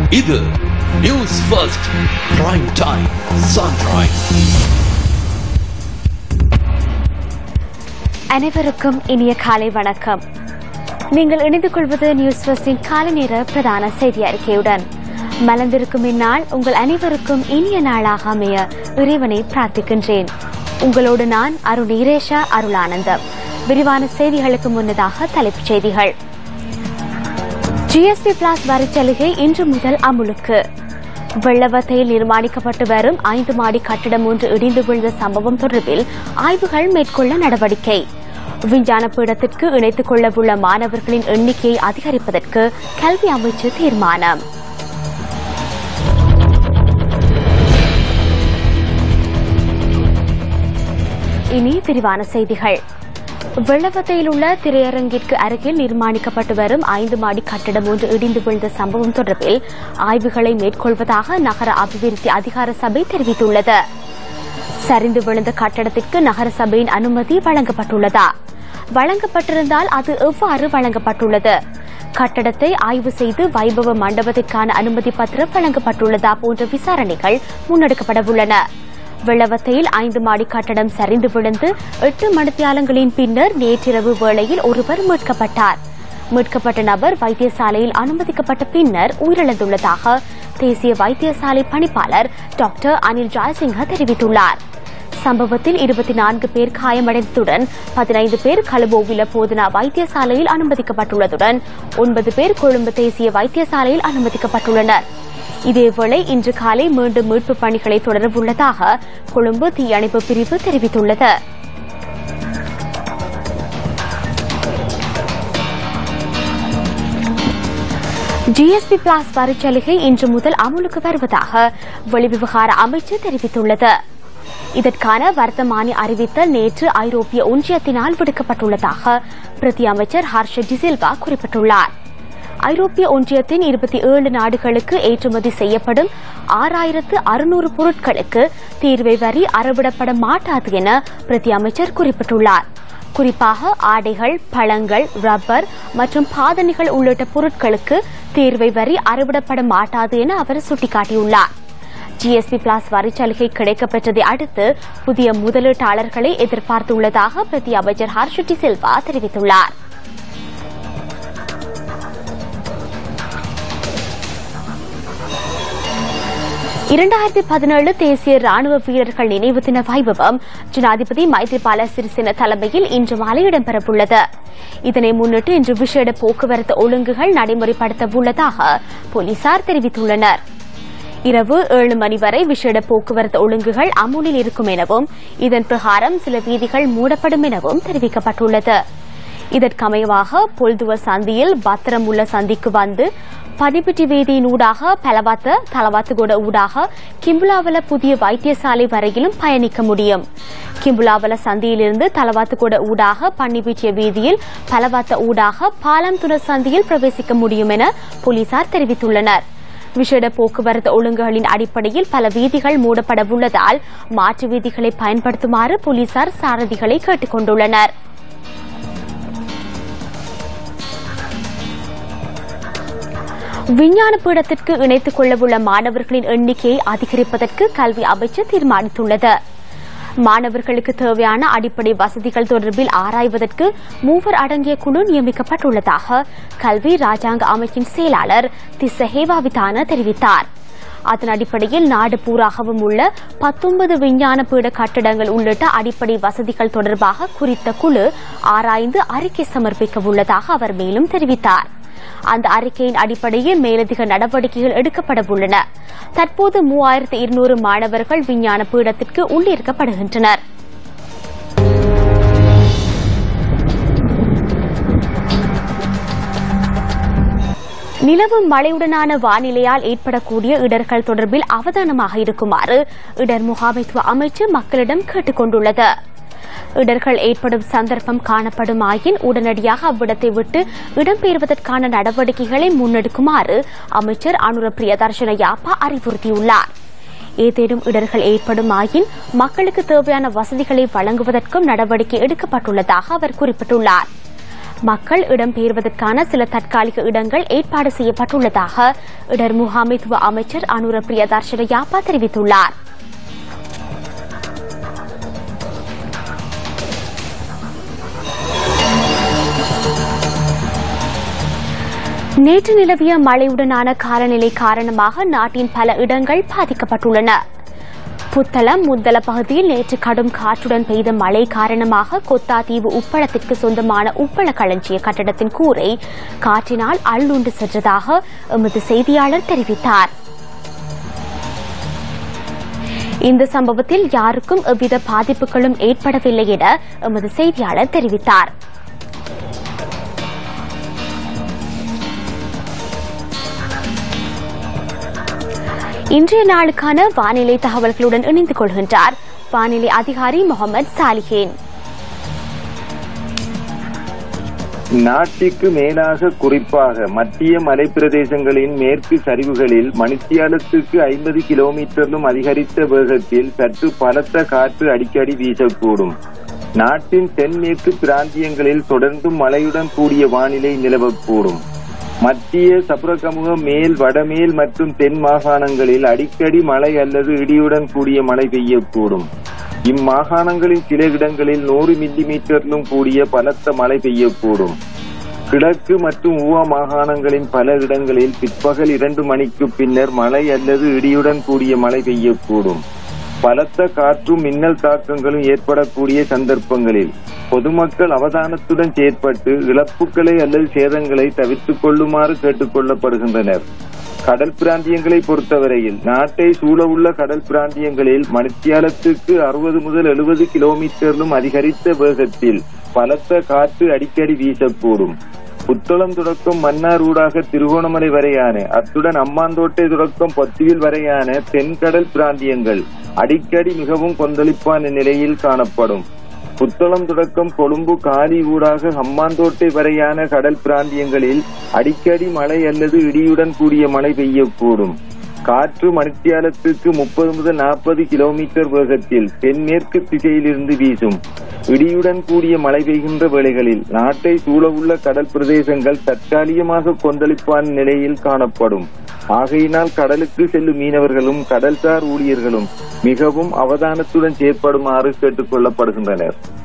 இது news first prime time sunrise அனைவருக்கும் இனிய காலை வணக்கம் நீங்கள் இணைந்து கொள்வது நியூஸ் ஃபர்ஸ்டின் காலை நேர பிரதான செய்தி அறிக்கையுடன் மலர்ந்திருக்கும் இந்நாள் உங்கள் அனைவருக்கும் இனிய நாளாக அமைய இறைவனை பிரார்த்திக்கின்றேன் உங்களோடு நான் அருள் ஈரேஷா அருளானந்தம் விரிவான செய்திகளுக்கு முன்னதாக தலைப்புச் செய்திகள் ஜிஎஸ்பி பிளாஸ் வரிச்சலுகை இன்று முதல் அமுலுக்கு வெள்ளவத்தையில் நிர்மாணிக்கப்பட்டு வரும் ஐந்து மாடி கட்டிடம் ஒன்று இடிந்து விழுந்த சம்பவம் தொடர்பில் ஆய்வுகள் மேற்கொள்ள நடவடிக்கை விஞ்ஞான பீடத்திற்கு இணைத்துக் கொள்ளவுள்ள மாணவர்களின் எண்ணிக்கையை அதிகரிப்பதற்கு கல்வி அமைச்சு தீர்மானம் இனி விரிவான செய்திகள் வெள்ளவத்தையில் உள்ள திரையரங்கிற்கு அருகில் நிர்மாணிக்கப்பட்டு வரும் ஐந்து மாடி கட்டிடம் ஒன்று இடிந்து விழுந்த சம்பவம் தொடர்பில் ஆய்வுகளை மேற்கொள்வதாக நகர அபிவிருத்தி அதிகார சபை தெரிவித்துள்ளது சரிந்து விழுந்த கட்டடத்திற்கு நகர சபையின் அனுமதி வழங்கப்பட்டுள்ளதா வழங்கப்பட்டிருந்தால் அது எவ்வாறு வழங்கப்பட்டுள்ளது கட்டடத்தை ஆய்வு செய்து வைபவ மண்டபத்திற்கான அனுமதி பத்திரம் வழங்கப்பட்டுள்ளதா போன்ற விசாரணைகள் முன்னெடுக்கப்படவுள்ளன வெள்ளவத்தையில் ஐந்து மாடி கட்டடம் சரிந்து விழுந்து எட்டு மணித்தியாலங்களின் பின்னர் நேற்றிரவு வேளையில் ஒருவர் மீட்கப்பட்டார் மீட்கப்பட்ட நபர் வைத்தியசாலையில் அனுமதிக்கப்பட்ட பின்னர் உயிரிழந்துள்ளதாக தேசிய வைத்தியசாலை பணிப்பாளர் டாக்டர் அனில் ஜாய்சிங்க தெரிவித்துள்ளார் சம்பவத்தில் இருபத்தி நான்கு பேர் காயமடைந்ததுடன் பதினைந்து பேர் கலுபோவில போதனா வைத்தியசாலையில் அனுமதிக்கப்பட்டுள்ளதுடன் ஒன்பது பேர் கொழும்பு தேசிய வைத்தியசாலையில் அனுமதிக்கப்பட்டுள்ளனர் இதேவேளை இன்று காலை மீண்டும் மீட்பு பணிகளை தொடரவுள்ளதாக கொழும்பு தீயணைப்பு பிரிவு தெரிவித்துள்ளது ஜிஎஸ்பி பிளாஸ் வரிச்சலுகை இன்று முதல் அமுலுக்கு வருவதாக வெளிவிவகார அமைச்சு தெரிவித்துள்ளது இதற்கான வர்த்தமானி அறிவித்தல் நேற்று ஐரோப்பிய ஒன்றியத்தினால் விடுக்கப்பட்டுள்ளதாக பிரதி அமைச்சர் ஹர்ஷ டிசில்வா குறிப்பிட்டுள்ளார் ஐரோப்பிய ஒன்றியத்தின் இருபத்தி ஏழு நாடுகளுக்கு ஏற்றுமதி செய்யப்படும் ஆறாயிரத்து அறுநூறு பொருட்களுக்கு தீர்வை வரி அறவிடப்பட மாட்டாது என பிரதி அமைச்சர் குறிப்பிட்டுள்ளார் குறிப்பாக ஆடைகள் பழங்கள் ரப்பர் மற்றும் பாதணிகள் உள்ளிட்ட பொருட்களுக்கு தீர்வை வரி அறவிடப்பட மாட்டாது என அவர் சுட்டிக்காட்டியுள்ளார் ஜிஎஸ்பி பிளாஸ் வரிச்சலுகை கிடைக்கப்பெற்றதை அடுத்து புதிய முதலீட்டாளர்களை எதிர்பார்த்துள்ளதாக பிரதி அமைச்சர் ஹர்ஷட்டி சில்வா தெரிவித்துள்ளார் இரண்டாயிரத்தி பதினேழு தேசிய ராணுவ வீரர்கள் நினைவு தின வைபவம் ஜனாதிபதி மைத்ரிபால சிறிசேன தலைமையில் இன்று மாலை இடம்பெறவுள்ளது இதனை முன்னிட்டு இன்று விசேட போக்குவரத்து ஒழுங்குகள் நடைமுறைப்படுத்த உள்ளதாக போலீசார் தெரிவித்துள்ளனர் இரவு ஏழு மணி வரை விசேட போக்குவரத்து ஒழுங்குகள் அமுலில் இருக்கும் எனவும் இதன் பிரகாரம் சில வீதிகள் மூடப்படும் எனவும் தெரிவிக்கப்பட்டுள்ளது இதற்கமைவாக பொல்துவ சந்தியில் பத்திரம் உள்ள சந்திக்கு வந்து பதிப்பிட்டி வீதியின் ஊடாக பலவாத்த தலவாத்துகோட ஊடாக கிம்புலாவல புதிய வைத்தியசாலை வரையிலும் பயணிக்க முடியும் கிம்புலாவல சந்தியிலிருந்து தலவாத்துகோட ஊடாக பன்னிப்பீச்சிய வீதியில் பலவாத்த ஊடாக பாலம் துண சந்தியில் பிரவேசிக்க முடியும் என போலீசார் தெரிவித்துள்ளனர் விசேட போக்குவரத்து ஒழுங்குகளின் அடிப்படையில் பல வீதிகள் மூடப்பட உள்ளதால் மாற்று வீதிகளை பயன்படுத்துமாறு போலீசார் சாரதிகளை கேட்டுக் கொண்டுள்ளனர் விஞ்ஞான பீடத்திற்கு இணைத்துக் கொள்ளவுள்ள மாணவர்களின் எண்ணிக்கையை அதிகரிப்பதற்கு கல்வி அமைச்சு தீர்மானித்துள்ளது மாணவர்களுக்கு தேவையான அடிப்படை வசதிகள் தொடர்பில் ஆராய்வதற்கு மூவர் அடங்கிய குழு நியமிக்கப்பட்டுள்ளதாக கல்வி ராஜாங்க அமைச்சின் செயலாளர் திசஹேவாவிதான தெரிவித்தார் அதன் அடிப்படையில் நாடு பூராகவும் உள்ள பத்தொன்பது விஞ்ஞான பீட கட்டடங்கள் உள்ளிட்ட அடிப்படை வசதிகள் தொடர்பாக குறித்த குழு ஆராய்ந்து அறிக்கை சமர்ப்பிக்க உள்ளதாக அவர் மேலும் தெரிவித்தார் அந்த அறிக்கையின் அடிப்படையில் மேலதிக நடவடிக்கைகள் எடுக்கப்பட உள்ளன தற்போது மூவாயிரத்து இருநூறு மாணவர்கள் விஞ்ஞான பீடத்திற்கு உள்ளிருக்கப்படுகின்றனர் நிலவும் மழையுடனான வானிலையால் ஏற்படக்கூடிய இடர்கள் தொடர்பில் அவதானமாக இருக்குமாறு இடர் முகாமைத்துவ அமைச்சு மக்களிடம் கேட்டுக் கொண்டுள்ளது இடர்கள் ஏற்படும் சந்தர்ப்பம் காணப்படுமாயின் உடனடியாக அவ்விடத்தை விட்டு இடம்பெயர்வதற்கான நடவடிக்கைகளை முன்னெடுக்குமாறு அமைச்சர் அனுர பிரியதர்ஷன யாப்பா அறிவுறுத்தியுள்ளார் ஏதேனும் இடர்கள் ஏற்படுமாயின் மக்களுக்கு தேவையான வசதிகளை வழங்குவதற்கும் நடவடிக்கை எடுக்கப்பட்டுள்ளதாக அவர் குறிப்பிட்டுள்ளார் மக்கள் இடம்பெயர்வதற்கான சில தற்காலிக இடங்கள் ஏற்பாடு செய்யப்பட்டுள்ளதாக இடர் முகாமைத்துவ அமைச்சர் அனுர பிரியதர்ஷன யாப்பா தெரிவித்துள்ளார் நேற்று நிலவிய மழையுடனான காலநிலை காரணமாக நாட்டின் பல இடங்கள் பாதிக்கப்பட்டுள்ளன புத்தளம் முத்தள பகுதியில் நேற்று கடும் காற்றுடன் பெய்த மழை காரணமாக கொத்தாதீவு உப்பளத்திற்கு சொந்தமான உப்பள களஞ்சிய கட்டடத்தின் கூரை காற்றினால் அள்ளுண்டு சென்றதாக எமது செய்தியாளர் தெரிவித்தார் இந்த சம்பவத்தில் யாருக்கும் எவ்வித பாதிப்புகளும் ஏற்படவில்லை என எமது செய்தியாளர் தெரிவித்தார் இன்றைய நாளுக்கான வானிலை தகவல்களுடன் இணைந்து கொள்கின்றார் வானிலை அதிகாரி முகமது சாலிஹேன் நாட்டிற்கு மேலாக குறிப்பாக மத்திய மலைப்பிரதேசங்களின் மேற்கு சரிவுகளில் மணித்தியாலத்துக்கு ஐம்பது கிலோமீட்டரிலும் அதிகரித்த வேகத்தில் சற்று பலத்த காற்று அடிக்கடி வீசக்கூடும் நாட்டின் தென்மேற்கு பிராந்தியங்களில் தொடர்ந்தும் மழையுடன் கூடிய வானிலை நிலவக்கூடும் மத்திய சபரகமுக மேல் வடமேல் மற்றும் தென் மாகாணங்களில் அடிக்கடி மழை அல்லது இடியுடன் கூடிய மழை பெய்யக்கூடும் இம்மாகாணங்களின் சில இடங்களில் நூறு மில்லி மீட்டரிலும் கூடிய பலத்த மழை பெய்யக்கூடும் கிழக்கு மற்றும் ஊவா மாகாணங்களின் பல இடங்களில் பிற்பகல் இரண்டு மணிக்கு பின்னர் மழை அல்லது இடியுடன் கூடிய மழை பெய்யக்கூடும் பலத்த காற்றும் மின்னல் தாக்கங்களும் ஏற்படக்கூடிய சந்தர்ப்பங்களில் பொதுமக்கள் அவதானத்துடன் செயற்பட்டு இழப்புகளை அல்லது சேதங்களை தவிர்த்துக் கொள்ளுமாறு கேட்டுக் கொள்ளப்படுகின்றனர் கடல் பிராந்தியங்களை பொறுத்தவரையில் நாட்டை சூழவுள்ள கடல் பிராந்தியங்களில் மணித்தியாலத்துக்கு அறுபது முதல் எழுபது கிலோமீட்டரிலும் அதிகரித்த வேகத்தில் பலத்த காற்று அடிக்கடி வீசக்கூடும் புத்தளம் தொடக்கம் மன்னார் ஊடாக திருகோணமலை வரையான அத்துடன் அம்மாந்தோட்டை தொடக்கம் பத்துவில் வரையான தென்கடல் பிராந்தியங்கள் அடிக்கடி மிகவும் கொந்தளிப்பான நிலையில் காணப்படும் புத்தளம் தொடக்கம் கொழும்பு காலி ஊடாக ஹம்மாந்தோட்டை வரையான கடல் பிராந்தியங்களில் அடிக்கடி மழை அல்லது இடியுடன் கூடிய மழை பெய்யக்கூடும் காற்று மணித்தியாலத்துக்கு முப்பது முதல் நாற்பது கிலோமீட்டர் வேகத்தில் தென்மேற்கு திசையிலிருந்து வீசும் இடியுடன் கூடிய மழை பெய்கின்ற வேளைகளில் நாட்டை சூழவுள்ள கடல் பிரதேசங்கள் தற்காலிகமாக கொந்தளிப்பான நிலையில் காணப்படும் ஆகையினால் கடலுக்கு செல்லும் மீனவர்களும் கடல்சார் ஊழியர்களும் மிகவும் அவதானத்துடன் செயற்படுமாறு கேட்டுக் கொள்ளப்படுகின்றனர்